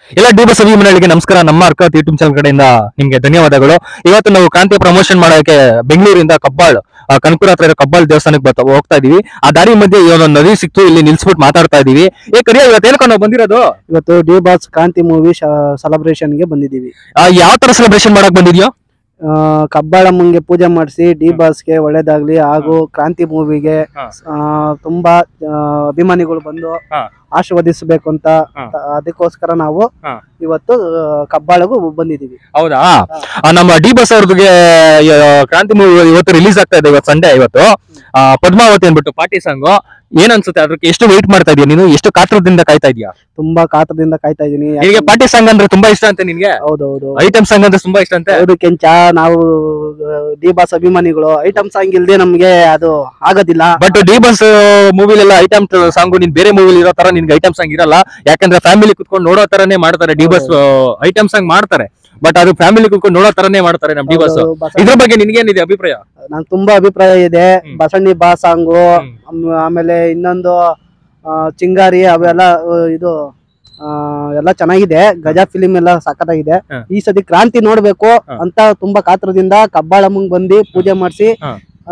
ಎಲ್ಲ D boss ಅಭಿಮಾನಿಗಳಿಗೆ ನಮಸ್ಕಾರ ನಮ್ಮ ಅರ್ಕತ್ ಯೂಟ್ಯೂಬ್ ಚಾನಲ್ ಕಡೆಯಿಂದ ನಿಮ್ಗೆ ಧನ್ಯವಾದಗಳು ಇವತ್ತು ನಾವು ಕ್ರಾಂತಿ ಪ್ರಮೋಷನ್ ಮಾಡೋಕೆ ಬೆಂಗಳೂರಿಂದ ಕಬ್ಬಾಳ್ ಆ, ಕನಕಪುರ ಹತ್ರ ಇರೋ ಕಬ್ಬಾಳ್ ದೇವಸ್ಥಾನಕ್ಕೆ ಬರ್ತಾ ಹೋಗ್ತಾ ಇದೀವಿ ಆ ದಾರಿ ಮಧ್ಯೆ ಒಂದು ನದಿ ಸಿಕ್ತು ಇಲ್ಲಿ ನಿಲ್ಸ್ಬಿಟ್ಟು ಮಾತಾಡ್ತಾ ಇದೀವಿ ಏ ಕರಿಯ ಇವತ್ತು ಹೇಳ್ಕೊಂಡು ನಾವು ಬಂದಿರೋದು ಇವತ್ತು D boss Kranti movie celebration ಗೆ ಬಂದಿದ್ದೀವಿ ಆ, ಯಾವ ತರ ಸೆಲೆಬ್ರೇಷನ್ ಮಾಡಕ್ ಬಂದಿದ್ಯೋ ಆ, ಕಬ್ಬಾಳಮ್ಮಂಗೆ ಪೂಜೆ ಮಾಡಿಸಿ ಡಿ ಬಾಸ್ಗೆ ಒಳ್ಳೇದಾಗ್ಲಿ ಹಾಗೂ ಕ್ರಾಂತಿ ಮೂವಿಗೆ ಹಾ. ತುಂಬಾ ಆ, ಅಭಿಮಾನಿಗಳು ಬಂದು ಹಾ. ಆಶೀರ್ವದಿಸಬೇಕು ಅಂತ ಹಾ. ಆ, ಅದಕ್ಕೋಸ್ಕರ ನಾವು ಹಾ. ಇವತ್ತು ಆ, ಕಬ್ಬಾಳಗೂ ಬಂದಿದ್ದೀವಿ ಹೌದಾ ಆ, ನಮ್ಮ ಡಿ ಬಸ್ ಅವ್ರಿಗೆ ಆ, ಕ್ರಾಂತಿ ಮೂವಿ ಇವತ್ತು ರಿಲೀಸ್ ಆಗ್ತಾ ಇದೆ ಇವತ್ತು ಸಂಡೇ ಇವತ್ತು ಆ, ಪದ್ಮಾವತಿ ಅನ್ಬಿಟ್ಟು ಪಾರ್ಟಿ ಸಾಂಗ್ ಏನ್ ಅನ್ಸುತ್ತೆ ಅದಕ್ಕೆ ಎಷ್ಟು ವೆಯ್ಟ್ ಮಾಡ್ತಾ ಇದೀಯ ನೀನು ಎಷ್ಟು ಕಾತ್ರದಿಂದ ಕಾಯ್ತಾ ಇದೀಯಾ ತುಂಬಾ ಕಾತರದಿಂದ ಕಾಯ್ತಾ ಇದೀನಿ ನಿನಗೆ ಪಾರ್ಟಿ ಸಾಂಗ್ ಅಂದ್ರೆ ತುಂಬಾ ಇಷ್ಟ ಅಂತ ನಿನ್ಗೆ ಹೌದೌದು ಐಟಮ್ ಸಾಂಗ್ ಅಂದ್ರೆ ತುಂಬಾ ಇಷ್ಟ ಅಂತೆ ಹೌದು ಕೆಂಚ ನಾವು ಡಿ ಬಾಸ್ ಅಭಿಮಾನಿಗಳು ಐಟಮ್ ಸಾಂಗ್ ಇಲ್ದೆ ನಮ್ಗೆ ಅದು ಆಗೋದಿಲ್ಲ ಬಟ್ ಡಿ ಬಸ್ ಮೂವಿಲೆಲ್ಲ ಐಟಮ್ ಸಾಂಗ್ ನೀನ್ ಬೇರೆ ಮೂವಿಲಿ ಇರೋ ತರ ನಿನ್ಗೆ ಐಟಮ್ ಸಾಂಗ್ ಇರಲ್ಲ ಯಾಕಂದ್ರೆ ಫ್ಯಾಮಿಲಿ ಕುತ್ಕೊಂಡು ನೋಡೋ ತರನೇ ಮಾಡ್ತಾರೆ ಡಿ ಬಸ್ ಐಟಮ್ ಸಾಂಗ್ ಮಾಡ್ತಾರೆ ಬಟ್ ಅದು ಫ್ಯಾಮಿಲಿ ಕುತ್ಕೊಂಡು ನೋಡೋ ತರನೇ ಮಾಡ್ತಾರೆ ನಮ್ ಡಿ ಬಸ್ ಹೌದು, ಬಸವಣ್ಣ- ಇದ್ರ ಬಗ್ಗೆ ನಿನ್ಗೇನಿದೆ ಅಭಿಪ್ರಾಯ ನಂಗೆ ತುಂಬಾ ಅಭಿಪ್ರಾಯ ಇದೆ ಹ್ಮ್. ಬಸಣ್ಣಿ ಬಾ ಸಾಂಗು ಹ್ಮ್. ಆಮೇಲೆ ಇನ್ನೊಂದು ಆ, ಚಿಂಗಾರಿ ಅವೆಲ್ಲ ಆ, ಇದು ಆ, ಎಲ್ಲ ಚೆನ್ನಾಗಿದೆ ಗಜ ಫಿಲಿಂ ಎಲ್ಲ ಸಖತ್ತಾಗಿದೆ ಹ. ಈ ಸತಿ ಕ್ರಾಂತಿ ನೋಡ್ಬೇಕು ಹ. ಅಂತ ತುಂಬಾ ಕಾತ್ರದಿಂದ ಕಬ್ಬಾಳಮ್ಮಂಗ್ ಬಂದು ಪೂಜೆ ಮಾಡಿಸಿ ಹ.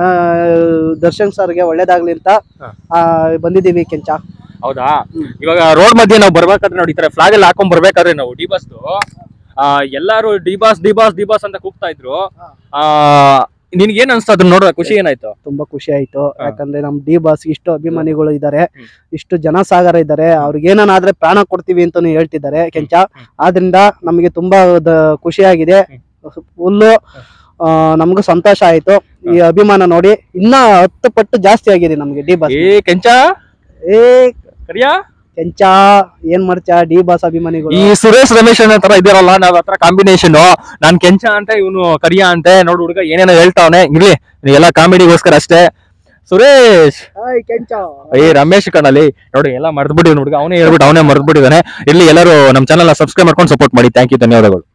ದರ್ಶನ್ ಸರ್ಗೆ ಒಳ್ಳೇದಾಗ್ಲಿ ಅಂತ ಹ. ಆ, ಬಂದಿದ್ದೀವಿ ಕೆಂಚ ಹೌದಾ ಹ್ಮ್. ಇವಾಗ ರೋಡ್ ಮಧ್ಯೆ ನಾವು ಬರ್ಬೇಕಾದ್ರೆ ನೋಡಿ ಈ ತರ ಫ್ಲಾಗ್ ಎಲ್ಲ ಹಾಕೊಂಡ್ ಬರ್ಬೇಕಾದ್ರೆ ನಾವು ಡಿ ಬಸ್ ಆ ಎಲ್ಲಾರು D boss D boss D boss ಅಂತ ಕೂಗ್ತಾ ಇದ್ರು ಹಾ. ಆ ನಿನ್ಗೆ ಏನ್ ಅನ್ಸ್ತು ಅದನ್ನ ನೋಡುವ ಖುಷಿ ಏನಾಯ್ತು ತುಂಬಾ ಖುಷಿ ಆಯ್ತು ಹ. ಯಾಕಂದ್ರೆ ನಮ್ ಡಿ ಬಾಸ್ ಇಷ್ಟು ಅಭಿಮಾನಿಗಳು ಇದ್ದಾರೆ ಹ್ಮ್. ಇಷ್ಟು ಜನಸಾಗರ ಇದ್ದಾರೆ ಅವ್ರಿಗೆ ಏನಾದ್ರೆ ಪ್ರಾಣ ಕೊಡ್ತೀವಿ ಅಂತಾನು ಹೇಳ್ತಿದ್ದಾರೆ ಕೆಂಚ ಹ್ಮ್. ಆದ್ರಿಂದ ನಮಗೆ ತುಂಬಾ ದ- ಖುಷಿಯಾಗಿದೆ ಫುಲ್ಲು ನಮಗೂ ಸಂತೋಷ ಆಯ್ತು ಈ ಅಭಿಮಾನ ನೋಡಿ ಇನ್ನ ಹತ್ತು ಪಟ್ಟು ಜಾಸ್ತಿ ಆಗಿದೆ ನಮ್ಗೆ ಡಿ ಬಾಸ್ ಏ ಕೆಂಚ ಏ ಕರಿಯಾ ಕೆಂಚ ಏನ್ ಮಾಡ್ಚ ಡಿ ಬಾಸ್ ಅಭಿಮಾನಿಗಳು ಈ ಸುರೇಶ್ ರಮೇಶ್ ಅನ್ನೋ ತರ ಇದಾರಲ್ಲ ನಾವ್ ಹತ್ರ ಕಾಂಬಿನೇಷನ್ ನಾನ್ ಕೆಂಚ ಅಂತ ಇವನು ಕರಿಯಾ ಅಂತೆ ನೋಡು ಹುಡುಗ ಏನೇನೋ ಹೇಳ್ತಾವನೆ ಇರ್ಲಿ ಎಲ್ಲ ಕಾಮಿಡಿಗೋಸ್ಕರ ಅಷ್ಟೇ ಸುರೇಶ್ ಹಾಯ್ ಕೆಂಚ ಏ ರಮೇಶ್ ಕಣಲ್ಲಿ ನೋಡಿ ಎಲ್ಲ ಮರ್ದ್ಬಿಟ್ಟಿವ್ ಹುಡುಗ ಅವನೇ ಹೇಳ್ಬಿಟ್ಟು ಅವನೇ ಮರ್ದ್ಬಿಟ್ಟಿದ್ದಾನೆ ಇಲ್ಲಿ ಎಲ್ಲರೂ ನಮ್ಮ ಚಾನಲ್ ಸಬ್ಸ್ಕ್ರೈಬ್ ಮಾಡ್ಕೊಂಡು ಸಪೋರ್ಟ್ ಮಾಡಿ ಥ್ಯಾಂಕ್ ಯು ಧನ್ಯವಾದಗಳು